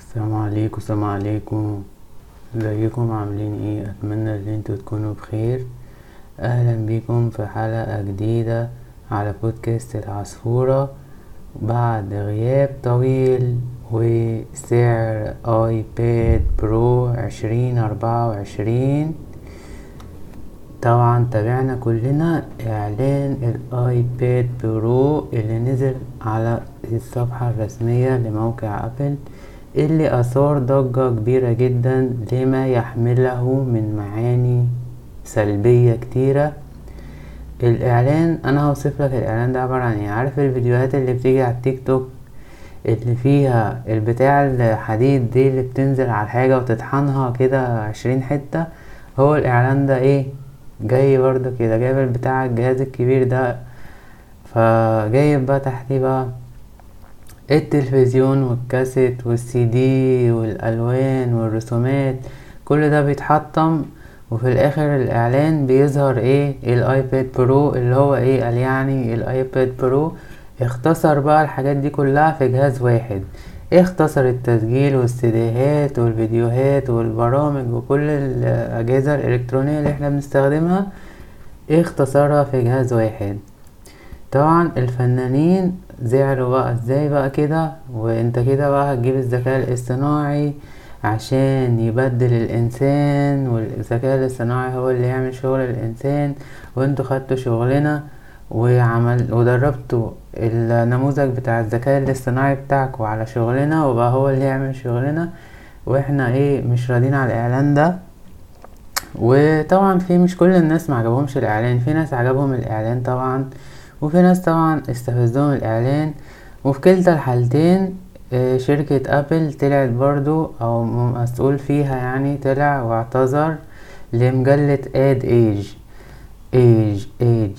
السلام عليكم السلام عليكم ازيكم عاملين ايه اتمنى ان انتوا تكونوا بخير اهلا بيكم في حلقة جديدة على بودكاست العصفورة بعد غياب طويل وسعر ايباد برو عشرين اربعة وعشرين طبعا تابعنا كلنا اعلان الايباد برو اللي نزل على الصفحة الرسمية لموقع ابل اللي اثار ضجة كبيرة جدا لما يحمله من معاني سلبية كتيرة الاعلان انا هوصف لك الاعلان ده عبارة عن ايه عارف الفيديوهات اللي بتيجي على التيك توك اللي فيها البتاع الحديد دي اللي بتنزل على الحاجة وتطحنها كده عشرين حتة هو الاعلان ده ايه جاي برضو كده جايب البتاع الجهاز الكبير ده فجايب بقى تحتيه بقى التلفزيون والكاسيت والسي دي والالوان والرسومات كل ده بيتحطم وفي الاخر الاعلان بيظهر ايه الايباد برو اللي هو ايه قال يعني الايباد برو اختصر بقى الحاجات دي كلها في جهاز واحد اختصر التسجيل والسيديهات والفيديوهات والبرامج وكل الاجهزة الالكترونية اللي احنا بنستخدمها اختصرها في جهاز واحد طبعا الفنانين زعلوا بقى ازاي بقى كده وانت كده بقى هتجيب الذكاء الاصطناعي عشان يبدل الانسان والذكاء الاصطناعي هو اللي يعمل شغل الانسان وانتوا خدتوا شغلنا وعمل ودربتوا النموذج بتاع الذكاء الاصطناعي بتاعكوا على شغلنا وبقى هو اللي يعمل شغلنا واحنا ايه مش راضيين على الاعلان ده وطبعا في مش كل الناس معجبهمش الاعلان في ناس عجبهم الاعلان طبعا وفي ناس طبعا استفزهم الاعلان وفي كلتا الحالتين شركة ابل طلعت برضو او مسؤول فيها يعني طلع واعتذر لمجلة اد ايج ايج ايج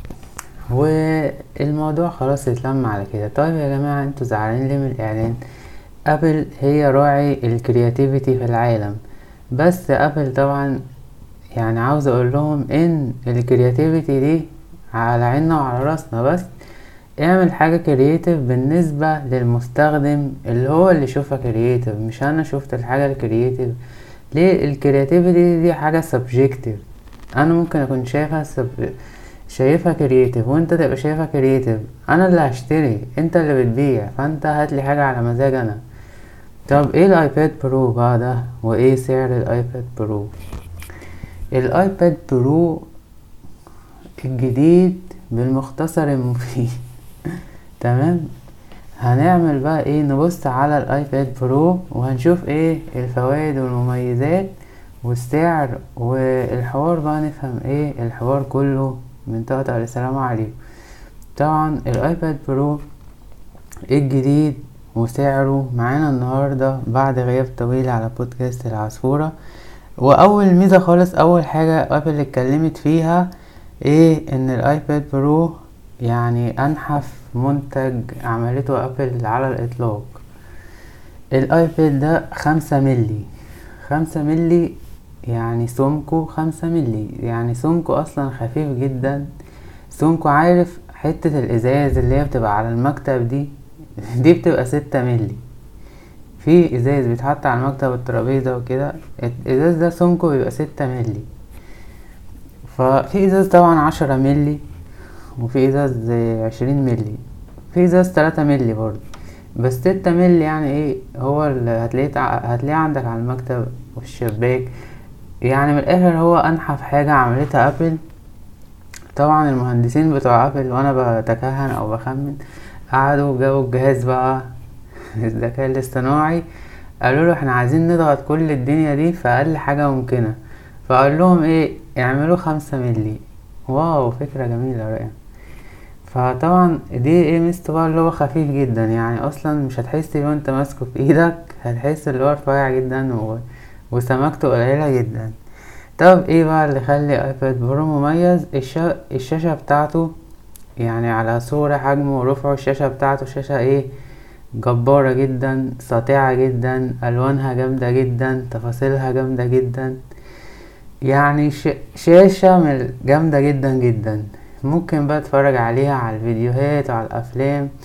والموضوع خلاص اتلم على كده طيب يا جماعة انتوا زعلانين ليه من الاعلان ابل هي راعي الكرياتيفيتي في العالم بس ابل طبعا يعني عاوز اقول لهم ان الكرياتيفيتي دي على عيننا وعلى راسنا بس اعمل حاجة كرياتيف بالنسبة للمستخدم اللي هو اللي يشوفها كرياتيف مش انا شفت الحاجة الكرياتيف ليه الكرياتيفيتي دي حاجة سبجكتيف انا ممكن اكون شايفها سب... شايفها كرياتيف وانت تبقى شايفها كرياتيف انا اللي هشتري انت اللي بتبيع فانت هاتلي حاجة على مزاج انا طب ايه الايباد برو بقى ده وايه سعر الايباد برو الايباد برو الجديد بالمختصر المفيد تمام هنعمل بقى ايه نبص على الايباد برو وهنشوف ايه الفوائد والمميزات والسعر والحوار بقى نفهم ايه الحوار كله من طقطق السلام عليكم طبعا الايباد برو الجديد وسعره معانا النهاردة بعد غياب طويل على بودكاست العصفورة واول ميزة خالص اول حاجة ابل اتكلمت فيها ايه ان الايباد برو يعني انحف منتج عملته ابل على الاطلاق الايباد ده خمسة ملي خمسة ملي يعني سمكه خمسة ملي يعني سمكه اصلا خفيف جدا سمكه عارف حتة الازاز اللي هي بتبقى على المكتب دي دي بتبقى ستة ملي في ازاز بيتحط على المكتب والترابيزة وكده الازاز ده سمكه بيبقى ستة ملي ففي ازاز طبعا عشرة ملي وفي ازاز عشرين ملي في ازاز تلاتة ملي برضه بس ستة ملي يعني ايه هو اللي هتلاقيه هتلاقيه عندك على المكتب وفي الشباك يعني من الاخر هو انحف حاجة عملتها ابل طبعا المهندسين بتوع ابل وانا بتكهن او بخمن قعدوا جابوا الجهاز بقى الذكاء الاصطناعي قالوا له احنا عايزين نضغط كل الدنيا دي في اقل حاجة ممكنة فقال لهم ايه اعملوا خمسة ملي واو فكرة جميلة رائعة فطبعا دي ايه ميزته بقى اللي هو خفيف جدا يعني اصلا مش هتحس لو انت ماسكه في ايدك هتحس اللي هو رفيع جدا و... وسمكته قليلة جدا طب ايه بقى اللي يخلي ايباد برو مميز الش... الشاشة بتاعته يعني على صورة حجمه ورفعه الشاشة بتاعته شاشة ايه جبارة جدا ساطعة جدا الوانها جامدة جدا تفاصيلها جامدة جدا يعني ش... شاشة من جامدة جدا جدا ممكن بقى تتفرج عليها على الفيديوهات وعلى الافلام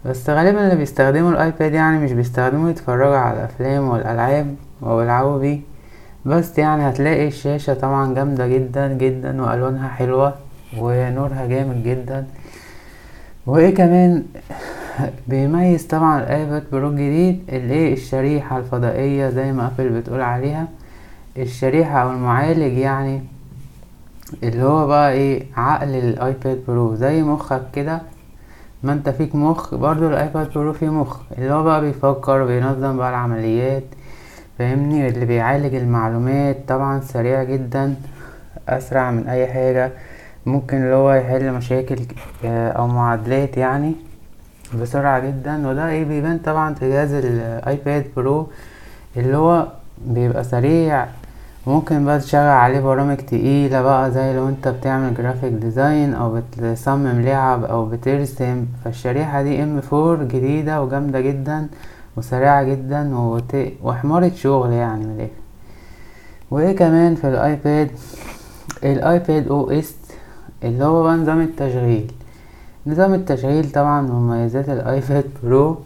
بس غالبا اللي بيستخدموا الايباد يعني مش بيستخدموا يتفرجوا على الافلام والالعاب او يلعبوا بيه بس يعني هتلاقي الشاشة طبعا جامدة جدا جدا والوانها حلوة ونورها جامد جدا وايه كمان بيميز طبعا الايباد برو الجديد الايه الشريحة الفضائية زي ما ابل بتقول عليها الشريحة او المعالج يعني اللي هو بقى ايه عقل الايباد برو زي مخك كده ما انت فيك مخ برضو الايباد برو فيه مخ اللي هو بقى بيفكر بينظم بقى العمليات فاهمني اللي بيعالج المعلومات طبعا سريع جدا اسرع من اي حاجة ممكن اللي هو يحل مشاكل او معادلات يعني بسرعة جدا وده ايه بيبان طبعا في جهاز الايباد برو اللي هو بيبقى سريع ممكن بقى تشغل عليه برامج تقيلة بقى زي لو انت بتعمل جرافيك ديزاين او بتصمم لعب او بترسم فالشريحة دي ام فور جديدة وجامدة جدا وسريعة جدا وت... وحمارة شغل يعني من الاخر وايه كمان في الايباد الايباد او اس اللي هو بقى نظام التشغيل نظام التشغيل طبعا مميزات الايباد برو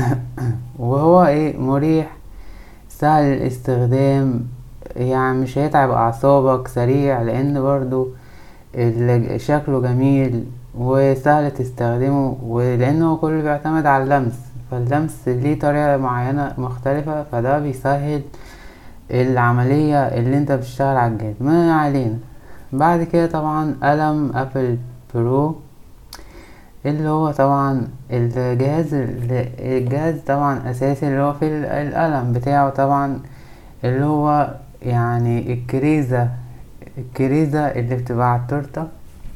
وهو ايه مريح سهل الاستخدام يعني مش هيتعب اعصابك سريع لان برضو شكله جميل وسهل تستخدمه ولانه كله بيعتمد على اللمس فاللمس ليه طريقة معينة مختلفة فده بيسهل العملية اللي انت بتشتغل على الجهاز ما علينا بعد كده طبعا قلم ابل برو اللي هو طبعا الجهاز الجهاز طبعا اساسي اللي هو في القلم بتاعه طبعا اللي هو يعني الكريزة الكريزة اللي بتبقى على التورتة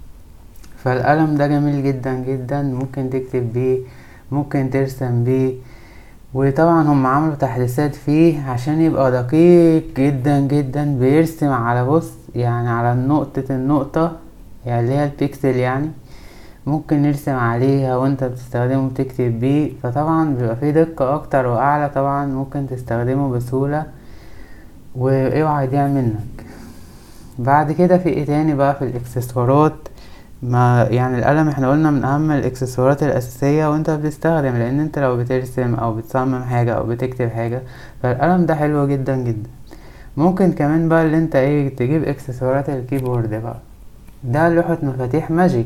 فالقلم ده جميل جدا جدا ممكن تكتب بيه ممكن ترسم بيه وطبعا هم عملوا تحديثات فيه عشان يبقى دقيق جدا جدا بيرسم على بص يعني على نقطة النقطة يعني اللي هي البيكسل يعني ممكن نرسم عليها وانت بتستخدمه تكتب بيه فطبعا بيبقى فيه دقة اكتر واعلى طبعا ممكن تستخدمه بسهولة واوعى يضيع منك بعد كده في ايه تاني بقى في الاكسسوارات ما يعني القلم احنا قلنا من اهم الاكسسوارات الاساسية وانت بتستخدم لان انت لو بترسم او بتصمم حاجة او بتكتب حاجة فالقلم ده حلو جدا جدا ممكن كمان بقى اللي انت ايه تجيب اكسسوارات الكيبورد بقى ده لوحة مفاتيح ماجيك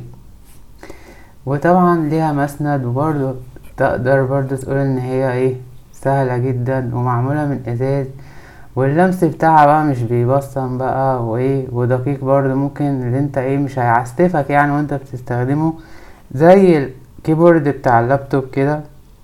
وطبعا ليها مسند وبرضه تقدر برضه تقول ان هي ايه سهلة جدا ومعمولة من ازاز واللمس بتاعها بقى مش بيبصم بقى وايه ودقيق برضه ممكن اللي انت ايه مش هيعستفك يعني وانت بتستخدمه زي الكيبورد بتاع اللابتوب كده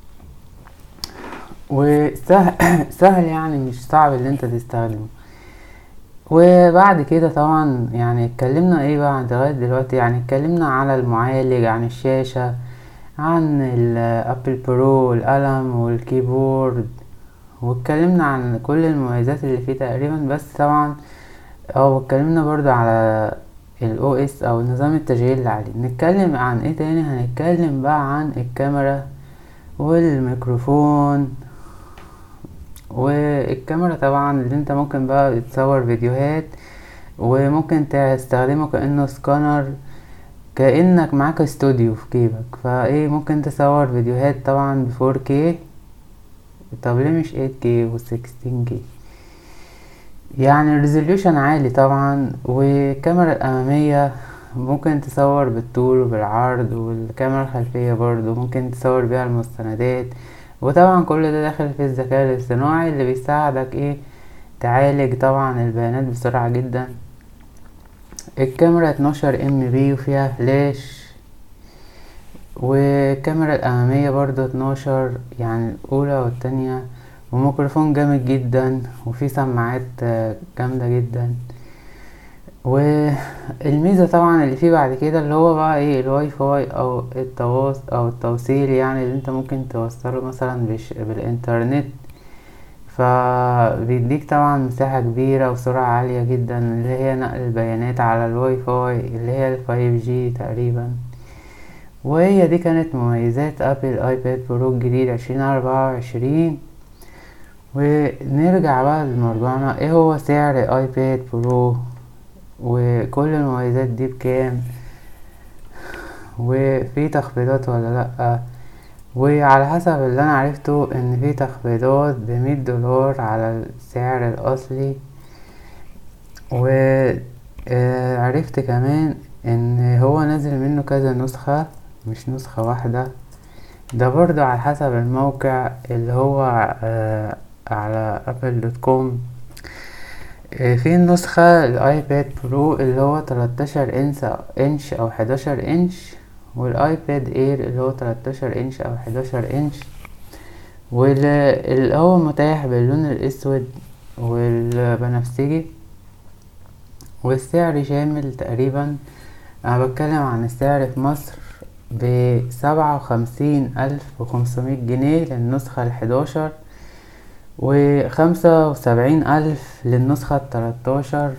وسهل سهل يعني مش صعب اللي انت تستخدمه وبعد كده طبعا يعني اتكلمنا ايه بقى لغاية دلوقتي يعني اتكلمنا على المعالج عن الشاشة عن الابل برو القلم والكيبورد واتكلمنا عن كل المميزات اللي فيه تقريبا بس طبعا او اتكلمنا برضو على الاو اس او نظام التشغيل اللي عليه نتكلم عن ايه تاني هنتكلم بقى عن الكاميرا والميكروفون والكاميرا طبعا اللي انت ممكن بقى تصور فيديوهات وممكن تستخدمه كأنه سكانر كأنك معاك استوديو في جيبك فايه ممكن تصور فيديوهات طبعا بفور كي طب ليه مش 8K و 16K يعني الريزوليوشن عالي طبعا والكاميرا الأمامية ممكن تصور بالطول وبالعرض والكاميرا الخلفية برضو ممكن تصور بيها المستندات وطبعا كل ده داخل في الذكاء الاصطناعي اللي بيساعدك ايه تعالج طبعا البيانات بسرعة جدا الكاميرا 12 ام بي وفيها فلاش والكاميرا الأمامية برضو اتناشر يعني الأولى والتانية وميكروفون جامد جدا وفي سماعات جامدة جدا والميزة طبعا اللي فيه بعد كده اللي هو بقى ايه الواي فاي او التواصل او التوصيل يعني اللي انت ممكن توصله مثلا بش بالانترنت فبيديك طبعا مساحة كبيرة وسرعة عالية جدا اللي هي نقل البيانات على الواي فاي اللي هي الفايف جي تقريبا وهي دي كانت مميزات ابل ايباد برو الجديد عشرين اربعة وعشرين ونرجع بقى لموضوعنا ايه هو سعر ايباد برو وكل المميزات دي بكام وفي تخفيضات ولا لأ وعلى حسب اللي انا عرفته ان في تخفيضات بمية دولار على السعر الاصلي و آه، عرفت كمان ان هو نازل منه كذا نسخة مش نسخة واحدة ده برضو على حسب الموقع اللي هو آه، على ابل دوت كوم آه، في النسخة الايباد برو اللي هو تلاتاشر انش انش او حداشر انش والايباد اير اللي هو تلاتاشر انش او حداشر انش واللي هو متاح باللون الاسود والبنفسجي والسعر شامل تقريبا انا بتكلم عن السعر في مصر بسبعة وخمسين الف وخمسمية جنيه للنسخة الحداشر وخمسة وسبعين ألف للنسخة التلاتاشر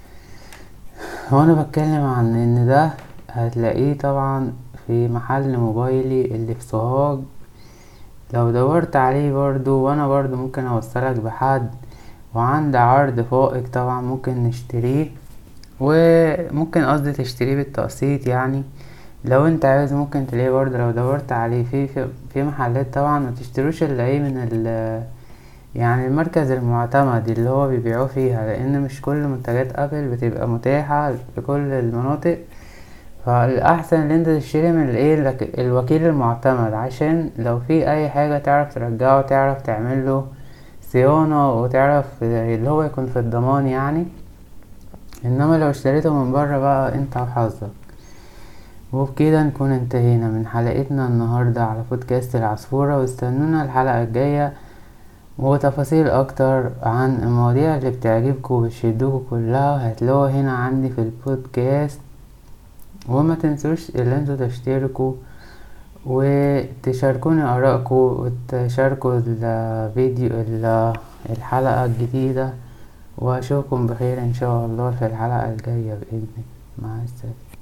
وانا بتكلم عن ان ده هتلاقيه طبعا في محل موبايلي اللي في سوهاج لو دورت عليه برضو وانا برضو ممكن اوصلك بحد وعند عرض فائق طبعا ممكن نشتريه وممكن قصدي تشتريه بالتقسيط يعني لو انت عايز ممكن تلاقيه برضه لو دورت عليه في في, في محلات طبعا متشتروش الا ايه من ال يعني المركز المعتمد اللي هو بيبيعوه فيها لان مش كل منتجات ابل بتبقى متاحة في كل المناطق فالاحسن ان انت تشتري من الايه الوك- الوكيل المعتمد عشان لو في اي حاجة تعرف ترجعه تعرف تعمله صيانة وتعرف اللي هو يكون في الضمان يعني انما لو اشتريته من بره بقى انت وحظك وبكده نكون انتهينا من حلقتنا النهاردة على بودكاست العصفورة واستنونا الحلقة الجاية وتفاصيل اكتر عن المواضيع اللي بتعجبكم وبتشدكوا كلها هتلاقوها هنا عندي في البودكاست وما تنسوش ان انتوا تشتركوا وتشاركوني ارائكم وتشاركوا الفيديو ال- الحلقة الجديدة واشوفكم بخير ان شاء الله في الحلقة الجاية باذن الله مع السلامة